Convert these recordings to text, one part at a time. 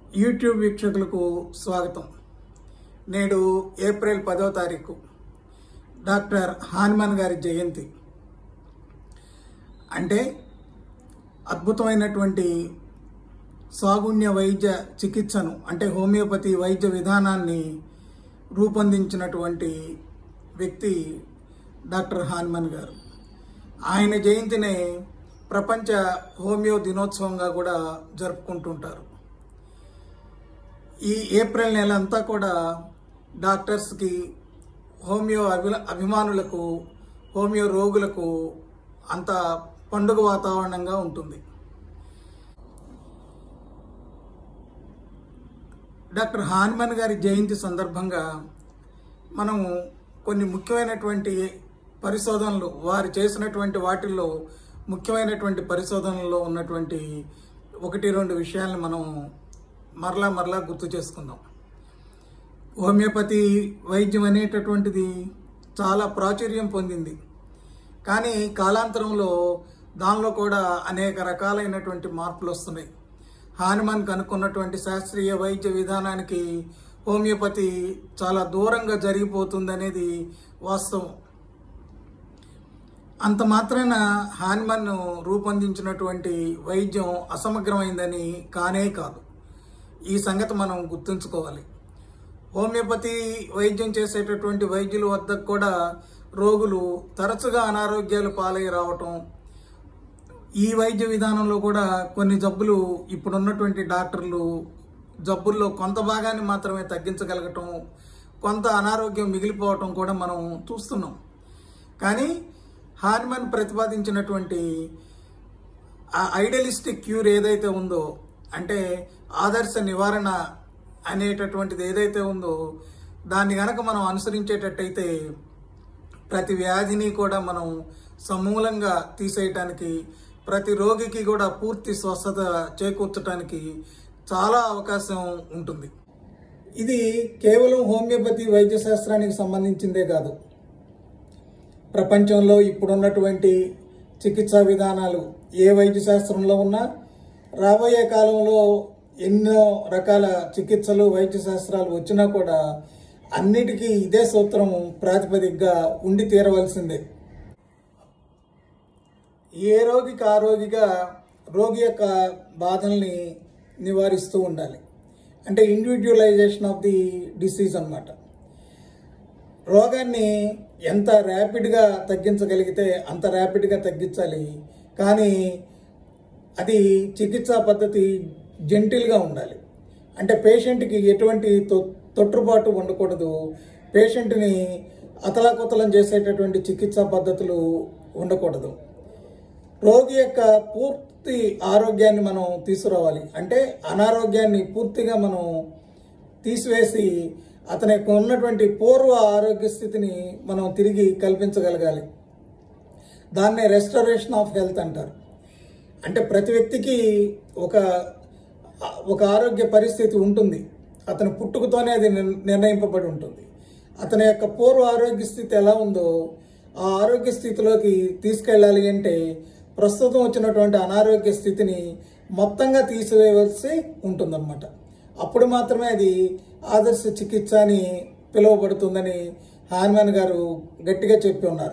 YouTube వీక్షకులకు స్వాగతం నేడు ఏప్రిల్ పదో తారీఖు డాక్టర్ హానుమాన్ గారి జయంతి అంటే అద్భుతమైనటువంటి సాగుణ్య వైద్య చికిత్సను అంటే హోమియోపతి వైద్య విధానాన్ని రూపొందించినటువంటి వ్యక్తి డాక్టర్ హానుమాన్ గారు ఆయన జయంతిని ప్రపంచ హోమియో దినోత్సవంగా కూడా జరుపుకుంటుంటారు ఈ ఏప్రిల్ నెల అంతా కూడా డాక్టర్స్కి హోమియో అభి అభిమానులకు హోమియో రోగులకు అంత పండుగ వాతావరణంగా ఉంటుంది డాక్టర్ హానుమన్ గారి జయంతి సందర్భంగా మనము కొన్ని ముఖ్యమైనటువంటి పరిశోధనలు వారు చేసినటువంటి వాటిల్లో ముఖ్యమైనటువంటి పరిశోధనల్లో ఉన్నటువంటి ఒకటి రెండు విషయాలను మనం మరలా మరలా గుర్తు చేసుకుందాం హోమియోపతి వైద్యం అనేటటువంటిది చాలా ప్రాచుర్యం పొందింది కానీ కాలాంతరంలో దానిలో కూడా అనేక రకాలైనటువంటి మార్పులు వస్తున్నాయి హానుమాన్ కనుక్కున్నటువంటి శాస్త్రీయ వైద్య విధానానికి హోమియోపతి చాలా దూరంగా జరిగిపోతుందనేది వాస్తవం అంత మాత్రాన హానుమాన్ రూపొందించినటువంటి వైద్యం అసమగ్రమైందని కానే కాదు ఈ సంగతి మనం గుర్తుంచుకోవాలి హోమియోపతి వైద్యం చేసేటటువంటి వైద్యుల వద్ద కూడా రోగులు తరచుగా అనారోగ్యాలు పాలై రావటం ఈ వైద్య విధానంలో కూడా కొన్ని జబ్బులు ఇప్పుడున్నటువంటి డాక్టర్లు జబ్బుల్లో కొంత భాగాన్ని మాత్రమే తగ్గించగలగటం కొంత అనారోగ్యం మిగిలిపోవటం కూడా మనం చూస్తున్నాం కానీ హార్మన్ ప్రతిపాదించినటువంటి ఆ ఐడియలిస్టిక్ క్యూర్ ఏదైతే ఉందో అంటే ఆదర్శ నివారణ అనేటటువంటిది ఏదైతే ఉందో దాన్ని గనక మనం అనుసరించేటట్టయితే ప్రతి వ్యాధిని కూడా మనం సమూలంగా తీసేయటానికి ప్రతి రోగికి కూడా పూర్తి స్వస్థత చేకూర్చడానికి చాలా అవకాశం ఉంటుంది ఇది కేవలం హోమియోపతి వైద్య శాస్త్రానికి సంబంధించిందే కాదు ప్రపంచంలో ఇప్పుడున్నటువంటి చికిత్సా విధానాలు ఏ వైద్య శాస్త్రంలో ఉన్నా రాబోయే కాలంలో ఎన్నో రకాల చికిత్సలు వైద్య శాస్త్రాలు వచ్చినా కూడా అన్నిటికీ ఇదే సూత్రం ప్రాతిపదికగా ఉండి తీరవలసిందే ఏ రోగికి ఆ రోగిగా రోగి యొక్క బాధల్ని నివారిస్తూ ఉండాలి అంటే ఇండివిజువలైజేషన్ ఆఫ్ ది డిసీజ్ అన్నమాట రోగాన్ని ఎంత ర్యాపిడ్గా తగ్గించగలిగితే అంత ర్యాపిడ్గా తగ్గించాలి కానీ అది చికిత్సా పద్ధతి జెంటిల్గా ఉండాలి అంటే పేషెంట్కి ఎటువంటి తొ- తొట్టుబాటు ఉండకూడదు పేషెంట్ని అతలాకుతలం చేసేటటువంటి చికిత్సా పద్ధతులు ఉండకూడదు రోగి యొక్క పూర్తి ఆరోగ్యాన్ని మనం తీసుకురావాలి అంటే అనారోగ్యాన్ని పూర్తిగా మనం తీసివేసి అతనికి ఉన్నటువంటి పూర్వ ఆరోగ్య స్థితిని మనం తిరిగి కల్పించగలగాలి దాన్నే రెస్టరేషన్ ఆఫ్ హెల్త్ అంటారు అంటే ప్రతి వ్యక్తికి ఒక ఒక ఆరోగ్య పరిస్థితి ఉంటుంది అతని పుట్టుకతోనే అది నిర్- నిర్ణయింపబడి ఉంటుంది అతని యొక్క పూర్వ ఆరోగ్య స్థితి ఎలా ఉందో ఆ ఆరోగ్య స్థితిలోకి తీసుకెళ్ళాలి అంటే ప్రస్తుతం వచ్చినటువంటి అనారోగ్య స్థితిని మొత్తంగా తీసివేయవలసి ఉంటుందన్నమాట అప్పుడు మాత్రమే అది ఆదర్శ చికిత్స అని పిలువబడుతుందని హానుమాన్ గారు గట్టిగా చెప్పి ఉన్నారు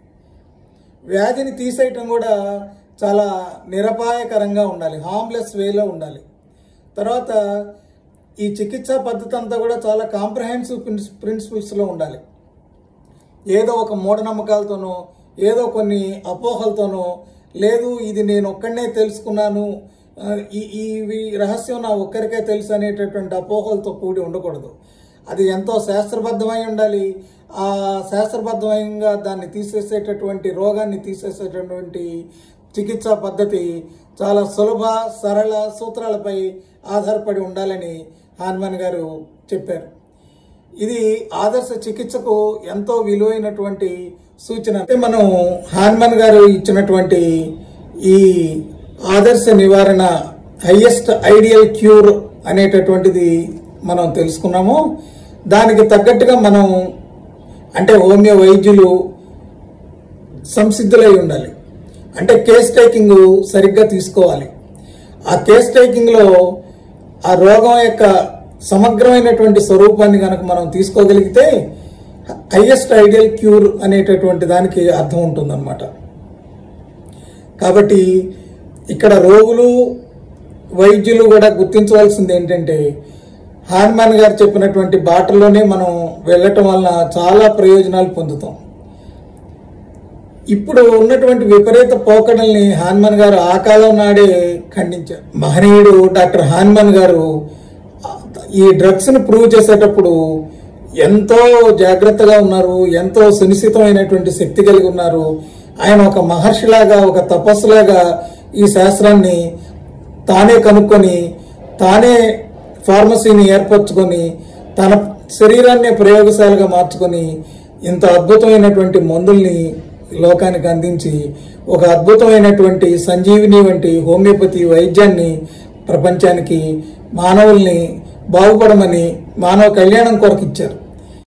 వ్యాధిని తీసేయటం కూడా చాలా నిరపాయకరంగా ఉండాలి హార్మ్లెస్ వేలో ఉండాలి తర్వాత ఈ చికిత్సా పద్ధతి అంతా కూడా చాలా కాంప్రహెన్సివ్ ప్రిన్స్ ప్రిన్సిపల్స్లో ఉండాలి ఏదో ఒక మూఢనమ్మకాలతోనో ఏదో కొన్ని అపోహలతోనో లేదు ఇది నేను ఒక్కడనే తెలుసుకున్నాను ఆ, ఈ ఈ రహస్యం నా ఒక్కరికే తెలుసు అనేటటువంటి అపోహలతో కూడి ఉండకూడదు అది ఎంతో శాస్త్రబద్ధమై ఉండాలి ఆ శాస్త్రబద్ధంగా దాన్ని తీసేసేటటువంటి రోగాన్ని తీసేసేటటువంటి చికిత్సా పద్ధతి చాలా సులభ సరళ సూత్రాలపై ఆధారపడి ఉండాలని హానుమాన్ గారు చెప్పారు ఇది ఆదర్శ చికిత్సకు ఎంతో విలువైనటువంటి సూచన అంటే మనం హాన్మన్ గారు ఇచ్చినటువంటి ఈ ఆదర్శ నివారణ హైయెస్ట్ ఐడియల్ క్యూర్ అనేటటువంటిది మనం తెలుసుకున్నాము దానికి తగ్గట్టుగా మనం అంటే హోమియో వైద్యులు సంసిద్ధులై ఉండాలి అంటే కేస్ టేకింగ్ సరిగ్గా తీసుకోవాలి ఆ కేస్ టేకింగ్లో ఆ రోగం యొక్క సమగ్రమైనటువంటి స్వరూపాన్ని కనుక మనం తీసుకోగలిగితే హైయెస్ట్ ఐడియల్ క్యూర్ అనేటటువంటి దానికి అర్థం ఉంటుందన్నమాట కాబట్టి ఇక్కడ రోగులు వైద్యులు కూడా గుర్తించవలసింది ఏంటంటే హాన్మాన్ గారు చెప్పినటువంటి బాటలోనే మనం వెళ్ళటం వలన చాలా ప్రయోజనాలు పొందుతాం ఇప్పుడు ఉన్నటువంటి విపరీత పోకడల్ని హాన్మన్ గారు ఆ కాలం నాడే ఖండించారు మహనీయుడు డాక్టర్ హాన్మన్ గారు ఈ డ్రగ్స్ ని ప్రూవ్ చేసేటప్పుడు ఎంతో జాగ్రత్తగా ఉన్నారు ఎంతో సునిశ్చితమైనటువంటి శక్తి కలిగి ఉన్నారు ఆయన ఒక మహర్షిలాగా ఒక తపస్సులాగా ఈ శాస్త్రాన్ని తానే కనుక్కొని తానే ఫార్మసీని ఏర్పరచుకొని తన శరీరాన్ని ప్రయోగశాలగా మార్చుకొని ఇంత అద్భుతమైనటువంటి మందుల్ని లోకానికి అందించి ఒక అద్భుతమైనటువంటి సంజీవిని వంటి హోమియోపతి వైద్యాన్ని ప్రపంచానికి మానవుల్ని బాగుపడమని మానవ కళ్యాణం కొరకు ఇచ్చారు